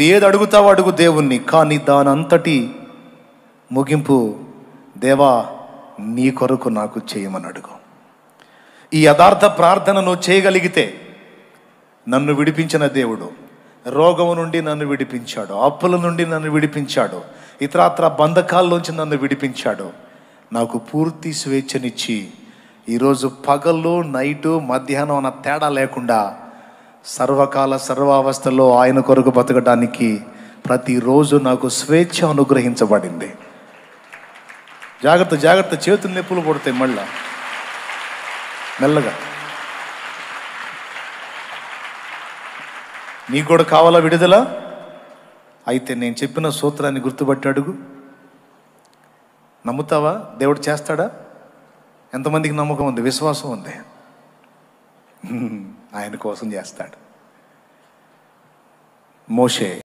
నువ్వు ఏది అడుగుతావో అడుగు దేవుణ్ణి కానీ దానంతటి ముగింపు దేవా నీ కొరకు నాకు చేయమని అడుగు ఈ యథార్థ ప్రార్థన నువ్వు చేయగలిగితే నన్ను విడిపించిన దేవుడు రోగం నుండి నన్ను విడిపించాడు అప్పుల నుండి నన్ను విడిపించాడు ఇతరాత్ర బంధకాల్లోంచి నన్ను విడిపించాడు నాకు పూర్తి స్వేచ్ఛనిచ్చి ఈరోజు పగళ్ళు నైటు మధ్యాహ్నం అన్న తేడా లేకుండా సర్వకాల సర్వావస్థలో ఆయన కొరకు బతకడానికి ప్రతిరోజు నాకు స్వేచ్ఛ అనుగ్రహించబడింది జాగ్రత్త జాగ్రత్త చేతులు నొప్పులు పడతాయి మళ్ళా మెల్లగా నీకు కూడా కావాలా విడుదల అయితే నేను చెప్పిన సూత్రాన్ని గుర్తుపట్టి అడుగు నమ్ముతావా దేవుడు చేస్తాడా ఎంతమందికి నమ్మకం ఉంది విశ్వాసం ఉంది హ్మ్, ఆయన కోసం చేస్తాడు మోషే